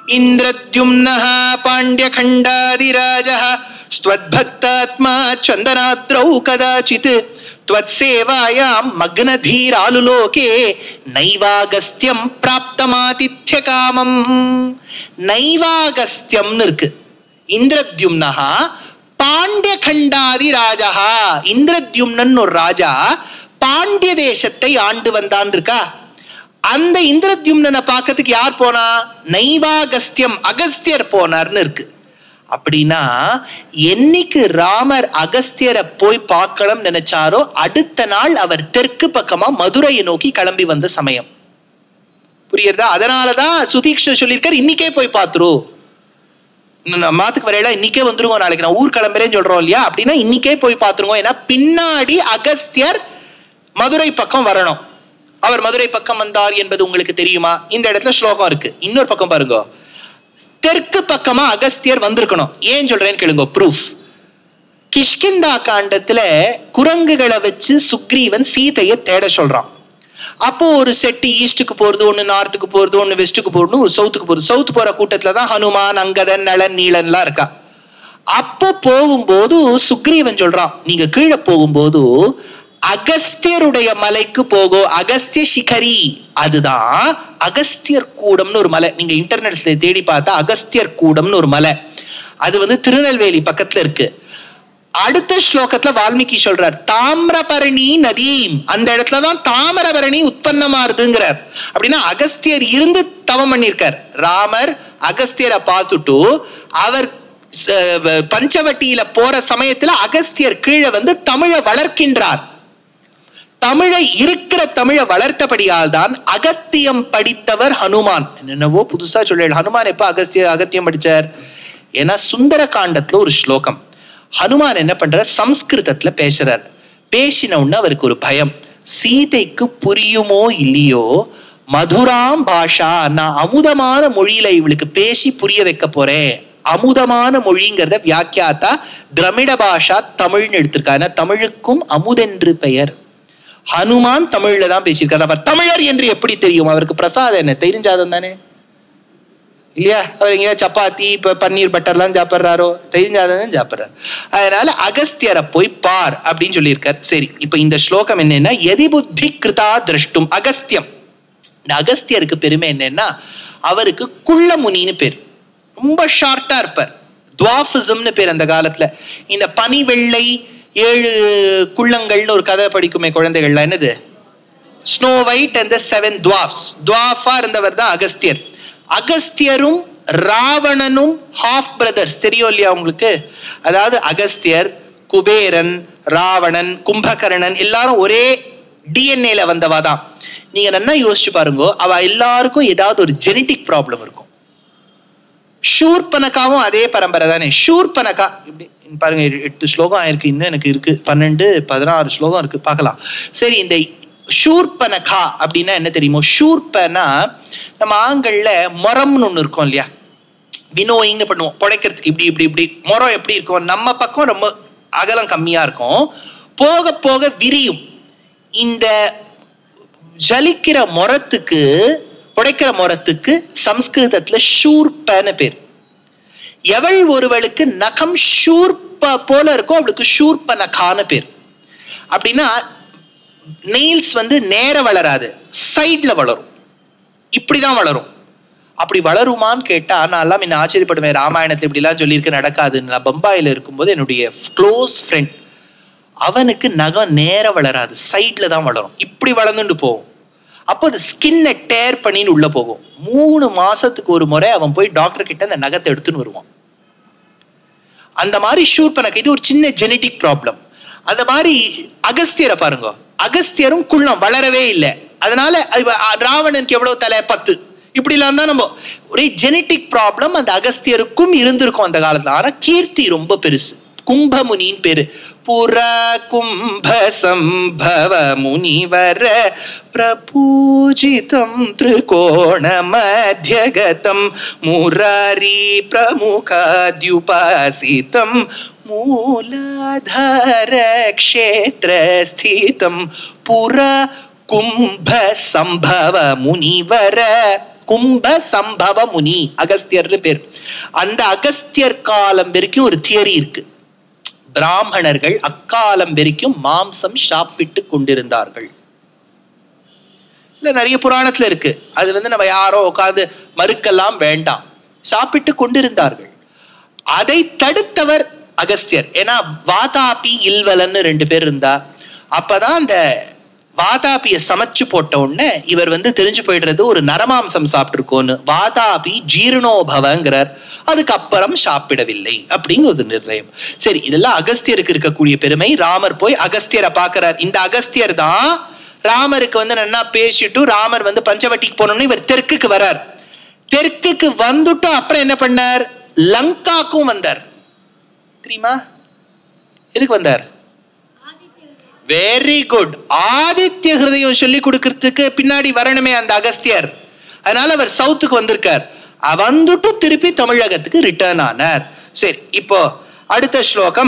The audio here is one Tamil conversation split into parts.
इन्द्रद्युम्नः पाण्ड्यखण्डादिराजः स्वद्भक्तात्मा चन्दनाद्रौ कदाचित् त्वत्सेवायां मग्नधीरालुलोके நைவாகஸ்தியம் பிராப்தமாதித்யகாமம் நைவாகஸ்தியம்னு இருக்கு இந்திரத்யும்னஹா பாண்டிய கண்டாதி ராஜா இந்திரத்யும்னன் ஒரு ராஜா பாண்டிய தேசத்தை ஆண்டு வந்தான் இருக்கா அந்த இந்திரத்யும்னனை பார்க்கறதுக்கு யார் போனா நைவாகஸ்தியம் அகஸ்தியர் போனார்னு இருக்கு அப்படின்னா என்னைக்கு ராமர் அகஸ்தியரை போய் பார்க்கணும் நினைச்சாரோ அடுத்த நாள் அவர் தெற்கு பக்கமா மதுரையை நோக்கி கிளம்பி வந்த சமயம் புரியுறதா அதனாலதான் சுதீக்ஷன் சொல்லியிருக்காரு இன்னைக்கே போய் பார்த்துரு நான் மாத்துக்கு வரையில இன்னைக்கே வந்துருவோம் நாளைக்கு நான் ஊர் கிளம்புறேன்னு சொல்றோம் இல்லையா அப்படின்னா இன்னைக்கே போய் பார்த்துருவோம் ஏன்னா பின்னாடி அகஸ்தியர் மதுரை பக்கம் வரணும் அவர் மதுரை பக்கம் வந்தார் என்பது உங்களுக்கு தெரியுமா இந்த இடத்துல ஸ்லோகம் இருக்கு இன்னொரு பக்கம் பாருங்க தெற்கு பக்கமா அகஸ்தியர் வந்திருக்கணும் ஏன் சொல்றேன்னு கேளுங்க ப்ரூஃப் கிஷ்கிந்தா காண்டத்துல குரங்குகளை வச்சு சுக்ரீவன் சீதையை தேட சொல்றான் அப்போ ஒரு செட்டு ஈஸ்டுக்கு போறது ஒண்ணு நார்த்துக்கு போறது ஒண்ணு வெஸ்ட்டுக்கு போறது ஒரு சவுத்துக்கு போறது சவுத் போற கூட்டத்துல தான் ஹனுமான் அங்கதன் நளன் நீலன்லாம் இருக்கா அப்போ போகும்போது சுக்ரீவன் சொல்றான் நீங்க கீழே போகும்போது அகஸ்தியருடைய மலைக்கு போகோ அகஸ்திய சிகரி அதுதான் அகஸ்தியர் கூடம்னு ஒரு மலை நீங்க இன்டர்நெட்ல தேடி பார்த்தா அகஸ்தியர் கூடம்னு ஒரு மலை அது வந்து திருநெல்வேலி பக்கத்துல இருக்கு அடுத்த ஸ்லோகத்துல வால்மீகி சொல்றார் தாமிரபரணி நதீம் அந்த இடத்துலதான் தாமிரபரணி உற்பத்தமாறுதுங்கிறார் அப்படின்னா அகஸ்தியர் இருந்து தவம் பண்ணியிருக்கார் ராமர் அகஸ்தியரை பார்த்துட்டு அவர் ச- பஞ்சவட்டியில போற சமயத்துல அகஸ்தியர் கீழே வந்து தமிழை வளர்க்கின்றார் தமிழை இருக்கிற தமிழை வளர்த்தபடியால் தான் அகத்தியம் படித்தவர் ஹனுமான் என்னென்னவோ புதுசா சொல்ல ஹனுமான் எப்ப அகஸ்திய அகத்தியம் படிச்சார் ஏன்னா சுந்தர காண்டத்துல ஒரு ஸ்லோகம் ஹனுமான் என்ன பண்றார் சம்ஸ்கிருதத்துல பேசுறார் பேசின உடனே அவருக்கு ஒரு பயம் சீதைக்கு புரியுமோ இல்லையோ மதுராம் பாஷா நான் அமுதமான மொழியில இவளுக்கு பேசி புரிய வைக்க போறேன் அமுதமான மொழிங்கிறத வியாக்கியாத்தா திரமிட பாஷா தமிழ்னு எடுத்திருக்கா ஏன்னா தமிழுக்கும் அமுதென்று பெயர் ஹனுமான் தமிழ்ல தான் பேசியிருக்காரு அவர் தமிழர் என்று எப்படி தெரியும் அவருக்கு பிரசாதம் என்ன தெரிஞ்சாதம் தானே இல்லையா அவர் எங்கேயா சப்பாத்தி இப்ப பன்னீர் பட்டர்லாம் சாப்பிட்றாரோ தெரிஞ்சாதான் தான் சாப்பிட்றாரு அதனால அகஸ்தியரை போய் பார் அப்படின்னு சொல்லியிருக்கார் சரி இப்ப இந்த ஸ்லோகம் என்னன்னா எதி புத்தி கிருதா திரஷ்டும் அகஸ்தியம் இந்த அகஸ்தியருக்கு பெருமை என்னன்னா அவருக்கு குள்ளமுனின்னு பேர் ரொம்ப ஷார்ட்டா இருப்பார் துவாஃபிசம்னு பேர் அந்த காலத்துல இந்த பனி வெள்ளை ஏழு குள்ளங்கள்னு ஒரு கதை படிக்குமே குழந்தைகள்ல என்னது snow white and the seven dwarfs துவாஃபா இருந்தவர் தான் அகஸ்தியர் அகஸ்தியரும் ராவணனும் ஹாஃப் பிரதர்ஸ் தெரியும் இல்லையா உங்களுக்கு அதாவது அகஸ்தியர் குபேரன் ராவணன் கும்பகர்ணன் எல்லாரும் ஒரே டிஎன்ஏல வந்தவா தான் நீங்க நல்லா யோசிச்சு பாருங்க அவ எல்லாருக்கும் ஏதாவது ஒரு ஜெனட்டிக் ப்ராப்ளம் இருக்கும் ஷூர்பனக்காவும் அதே பரம்பரை தானே ஷூர்பனக்கா இப்படி பாருங்க எ- எட்டு ஸ்லோகம் ஆயிருக்கு இன்னும் எனக்கு இருக்கு பன்னெண்டு பதினாறு ஸ்லோகம் இருக்கு பார்க்கலாம் சரி இந்த ஷூர்பனகா அப்படின்னா என்ன தெரியுமோ ஷூர்பனா நம்ம ஆண்கள்ல மரம்னு ஒண்ணு இருக்கும் இல்லையா வினோயிங்னு பண்ணுவோம் புடைக்கிறதுக்கு இப்படி இப்படி இப்படி முறம் எப்படி இருக்கும் நம்ம பக்கம் ரொம்ப அகலம் கம்மியா இருக்கும் போக போக விரியும் இந்த ஜலிக்கிற முறத்துக்கு புடைக்கிற முறத்துக்கு சம்ஸ்கிருதத்துல ஷூர்பன்னு பேர் எவள் ஒருவளுக்கு நகம் ஷூர்ப போல இருக்கோ அவளுக்கு ஷூர்ப நகான்னு பேர் அப்படின்னா நெயில்ஸ் வந்து நேர வளராது சைட்ல வளரும் இப்படிதான் வளரும் அப்படி வளருமான்னு கேட்டா நான் எல்லாம் என்ன ஆச்சரியப்படுவேன் ராமாயணத்துல இப்படிலாம் சொல்லியிருக்கு நடக்காது நான் பம்பாயில இருக்கும்போது என்னுடைய க்ளோஸ் ஃப்ரெண்ட் அவனுக்கு நகம் நேர வளராது சைட்ல தான் வளரும் இப்படி வளர்ந்துட்டு போகும் அப்போ அது ஸ்கின்னை டேர் பண்ணின்னு உள்ள போகும் மூணு மாசத்துக்கு ஒரு முறை அவன் போய் டாக்டர் கிட்ட அந்த நகத்தை எடுத்துன்னு வருவான் அந்த மாதிரி ஷூர்பனக்கு இது ஒரு சின்ன ஜெனட்டிக் ப்ராப்ளம் அந்த மாதிரி அகஸ்தியரை பாருங்க அகஸ்தியரும் குள்ளம் வளரவே இல்லை அதனால அது- அ- ராவணனுக்கு எவ்வளவு தலை பத்து இப்படி எல்லாம் தான் நம்ம ஒரே ஜெனட்டிக் ப்ராப்ளம் அந்த அகஸ்தியருக்கும் இருந்திருக்கும் அந்த காலத்துல ஆனா கீர்த்தி ரொம்ப பெருசு கும்பமுனின்னு பேரு புற கும்ப சம்பவ முனிவர பிரபூஜிதம் திரிகோண மத்தியகதம் முராரி பிரமுகாத்யுபாசிதம் மூலாதார க்ஷேத்திர ஸ்திதம் புற கும்ப சம்பவ முனிவர கும்ப சம்பவ முனி அகஸ்தியர்னு பேர் அந்த அகஸ்தியர் காலம் வரைக்கும் ஒரு தியரி இருக்கு பிராமணர்கள் அக்காலம் வரைக்கும் மாம்சம் சாப்பிட்டு கொண்டிருந்தார்கள் இல்ல நிறைய புராணத்துல இருக்கு அது வந்து நம்ம யாரோ உட்கார்ந்து மறுக்கலாம் வேண்டாம் சாப்பிட்டு கொண்டிருந்தார்கள் அதை தடுத்தவர் அகஸ்தியர் ஏன்னா வாதாபி இல்வலன்னு ரெண்டு பேர் இருந்தா அப்பதான் அந்த வாதாபிய சமைச்சு போட்ட உடனே இவர் வந்து தெரிஞ்சு போயிடுறது ஒரு நரமாம்சம் சாப்பிட்டிருக்கோன்னு வாதாபி ஜீரணோபவங்கிறார் அதுக்கப்புறம் சாப்பிடவில்லை அப்படிங்கிற ஒரு நிர்ணயம் சரி இதெல்லாம் அகஸ்தியருக்கு இருக்கக்கூடிய பெருமை ராமர் போய் அகஸ்தியரை பார்க்கிறார் இந்த அகஸ்தியர் தான் ராமருக்கு வந்து நல்லா பேசிட்டு ராமர் வந்து பஞ்சவட்டிக்கு போனோம்னு இவர் தெற்குக்கு வரார் தெற்குக்கு வந்துட்டும் அப்புறம் என்ன பண்ணார் லங்காக்கும் வந்தார் தெரியுமா எதுக்கு வந்தார் வெரி குட் ஆதித்ய ஹிருதயம் சொல்லி கொடுக்கறதுக்கு பின்னாடி வரணுமே அந்த அகஸ்தியர் அதனால அவர் சவுத்துக்கு வந்திருக்கார் அ- வந்துட்டு திருப்பி தமிழகத்துக்கு ரிட்டர்ன் ஆனார் சரி இப்போ அடுத்த ஸ்லோகம்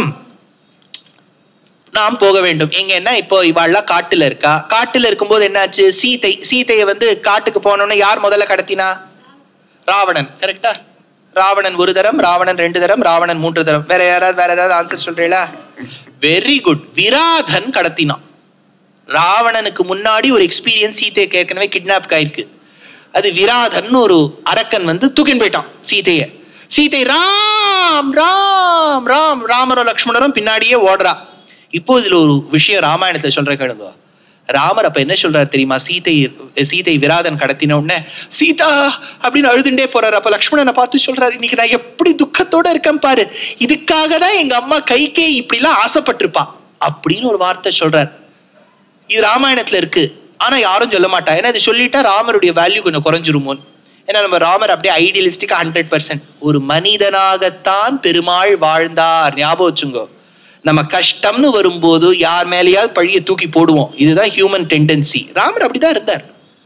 நாம் போக வேண்டும் எங்கன்னா இப்போ இவாள்லாம் காட்டுல இருக்கா காட்டுல இருக்கும்போது என்னாச்சு சீதை சீதையை வந்து காட்டுக்கு போனோம்னு யார் முதல்ல கடத்தினா ராவணன் கரெக்டா ராவணன் ஒரு தரம் ராவணன் ரெண்டு தரம் ராவணன் மூன்று தரம் வேற யாராவது வேற ஏதாவது ஆன்சர் சொல்றீங்களா வெரி குட் விராதன் கடத்தினான் ராவணனுக்கு முன்னாடி ஒரு எக்ஸ்பீரியன்ஸ் சீதைக்கு ஏற்கனவே கிட்னாப் ஆயிருக்கு அது விராதன் ஒரு அரக்கன் வந்து தூக்கின்னு போயிட்டான் சீதைய சீதை ராம் ராம் ராம் ராமரும் லக்ஷ்மணரும் பின்னாடியே ஓடுறா இப்போ இதுல ஒரு விஷயம் ராமாயணத்துல சொல்ற கேளுங்க ராமர் அப்ப என்ன சொல்றாரு தெரியுமா சீதை சீதை விராதன் கடத்தின உடனே சீதா அப்படின்னு அழுதுண்டே போறாரு அப்ப லக்ஷ்மணனை பார்த்து சொல்றாரு இன்னைக்கு நான் எப்படி துக்கத்தோட இருக்கேன் பாரு இதுக்காக தான் எங்க அம்மா கைக்கே இப்படிலாம் ஆசைப்பட்டிருப்பா அப்படின்னு ஒரு வார்த்தை சொல்றார் இது ராமாயணத்துல இருக்கு ஆனா யாரும் சொல்ல மாட்டா ஏன்னா இது சொல்லிட்டா ராமருடைய வேல்யூ கொஞ்சம் குறைஞ்சிருமோன்னு ஏன்னா நம்ம ராமர் அப்படியே ஐடியலிஸ்டிக்கா ஹண்ட்ரட் பர்சன்ட் ஒரு மனிதனாகத்தான் பெருமாள் வாழ்ந்தார் ஞாபகம் வச்சுங்கோ நம்ம கஷ்டம்னு வரும்போது யார் மேலேயாவது பழிய தூக்கி போடுவோம் இதுதான் ஹியூமன் டெண்டன்சி ராமர் அப்படிதான் இருந்தார்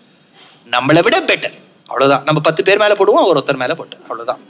நம்மளை விட பெட்டர் அவ்வளவுதான் நம்ம பத்து பேர் மேல போடுவோம் அவர் ஒருத்தர் மேல போட்டார் அவ்வளவுதான்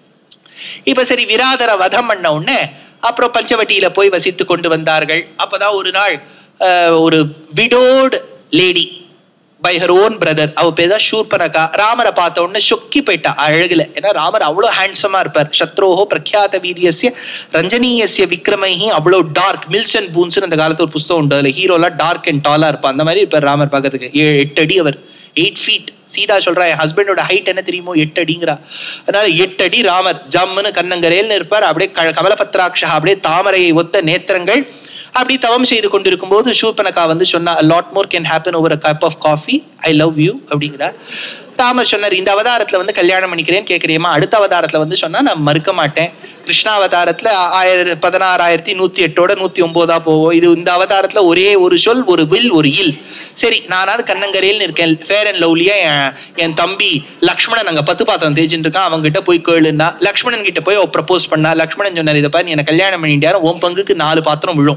இப்ப சரி விராதரை வதம் பண்ண உடனே அப்புறம் பஞ்சவட்டியில போய் வசித்து கொண்டு வந்தார்கள் அப்பதான் ஒரு நாள் அஹ், ஒரு widowed lady by her own brother அவ பேர் தான் ஷூர்பனகா ராமரை பார்த்த உடனே சொக்கி போயிட்டா அழகுல ஏன்னா ராமர் அவ்வளோ ஹேண்ட்ஸமா இருப்பார் சத்ரோஹோ பிரக்யாத வீரியஸ்ய ரஞ்சனீயஸ்ய விக்ரமைஹி அவ்வளோ டார்க் மில்ஸ் அண்ட் பூன்ஸ்னு அந்த காலத்துல ஒரு புஸ்தகம் உண்டு அதுல ஹீரோலாம் டார்க் அண்ட் டாலா இருப்பான் அந்த மாதிரி இருப்பார் ராமர் பார்க்கறதுக்கு ஏழு எட்டு அடி அவர் எயிட் ஃபீட் சீதா சொல்றா என் ஹஸ்பண்டோட ஹைட் என்ன தெரியுமோ எட்டு அடிங்கிறா அதனால எட்டு அடி ராமர் ஜம்முன்னு கண்ணங்கரேல்னு இருப்பார் அப்படியே க- கமலபத்ராட்சா அப்படியே தாமரையை ஒத்த நேத்திரங்கள் அப்படி தவம் செய்து கொண்டிருக்கும் போது ஷூர்பனகா வந்து சொன்னா lot more can happen over a cup of coffee I love you அப்படிங்கிறா ராமர் சொன்னார் இந்த அவதாரத்துல வந்து கல்யாணம் பண்ணிக்கிறேன்னு கேட்குறியம்மா அடுத்த அவதாரத்துல வந்து சொன்னா நான் மறுக்க மாட்டேன் கிருஷ்ணா அவதாரத்துல ஆயிர பதினாறாயிரத்தி நூத்தி எட்டோட நூத்தி ஒன்பதா போவோம் இது இந்த அவதாரத்துல ஒரே ஒரு சொல் ஒரு வில் ஒரு இல் சரி நானாவது கண்ணங்கரையில்னு இருக்கேன் ஃபேர் அண்ட் லவ்லியா என் என் தம்பி லக்ஷ்மணன் அங்க பத்து பாத்திரம் தேய்ச்சிட்டு இருக்கான் அவங்க கிட்ட போய் கேளுன்னா லக்ஷ்மணன் கிட்ட போய் ப்ரப்போஸ் பண்ணா லக்ஷ்மணன் சொன்னார் இதை பாரு நீ எனக்கு கல்யாணம் பண்ணிட்டியாரு உன் பங்குக்கு நாலு பாத்திரம் விழும்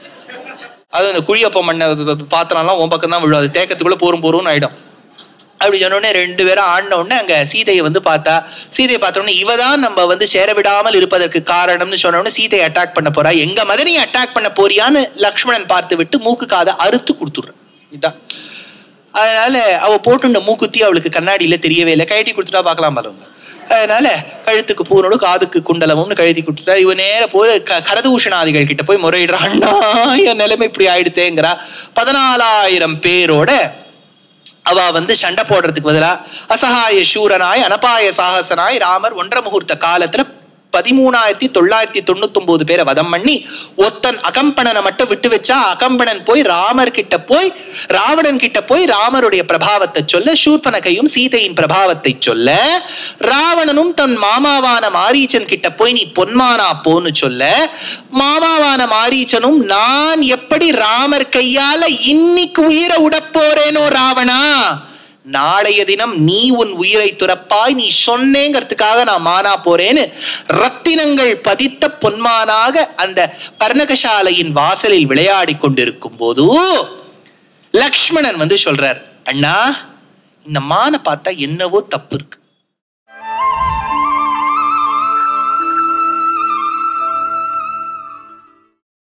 அது அந்த குழியப்பம் பண்ண ப- ப- பாத்திரம்லாம் உன் பக்கம் தான் விழும் அது தேக்கத்துக்குள்ள போரும் போரும்னு ஆயிடும் அப்படி சொன்ன உடனே ரெண்டு பேரும் ஆடின உடனே அங்க சீதையை வந்து பார்த்தா சீதையை பார்த்த உடனே இவ தான் நம்ம வந்து சேர விடாமல் இருப்பதற்கு காரணம்னு சொன்ன உடனே சீதையை அட்டாக் பண்ண போறா எங்க மதனியை அட்டாக் பண்ண போறியான்னு லக்ஷ்மணன் பார்த்து விட்டு மூக்கு காதை அறுத்து கொடுத்துடுறான் இதான் அதனால அவ போட்டுண்ட மூக்குத்தி அவளுக்கு கண்ணாடியில தெரியவே இல்லை கழட்டி கொடுத்துட்டா பார்க்கலாம் பாருங்க அதனால கழுத்துக்கு பூனோடு காதுக்கு குண்டலமும்னு கழுதி கொடுத்துட்டா இவ நேர போய் க கரதூஷணாதிகள் கிட்ட போய் முறையிடுறா அண்ணா என் நிலைமை இப்படி ஆயிடுத்தேங்கிறா பதினாலாயிரம் பேரோட அவ வந்து சண்டை போடுறதுக்கு பதிலா அசகாய சூரனாய் அனபாய சாகசனாய் ராமர் ஒன்றரை முகூர்த்த காலத்துல பதிமூணாயிரத்தி தொள்ளாயிரத்தி தொண்ணூத்தி ஒன்பது பேரை வதம் பண்ணி ஒத்தன் அகம்பணனை மட்டும் விட்டு வச்சா அகம்பணன் போய் ராமர் கிட்ட போய் ராவணன் கிட்ட போய் ராமருடைய பிரபாவத்தை சொல்ல சூர்பனகையும் சீதையின் பிரபாவத்தை சொல்ல ராவணனும் தன் மாமாவான மாரீச்சன் கிட்ட போய் நீ பொன்மானா போன்னு சொல்ல மாமாவான மாரீச்சனும் நான் எப்படி ராமர் கையால இன்னைக்கு உயிரை உடப்போறேனோ ராவணா நாளைய தினம் நீ உன் உயிரை துறப்பாய் நீ சொன்னேங்கிறதுக்காக நான் மானா போறேன்னு ரத்தினங்கள் பதித்த பொன்மானாக அந்த பர்ணகசாலையின் வாசலில் விளையாடி கொண்டிருக்கும் போது லக்ஷ்மணன் வந்து சொல்றார் அண்ணா இந்த மானை பார்த்தா என்னவோ தப்பு இருக்கு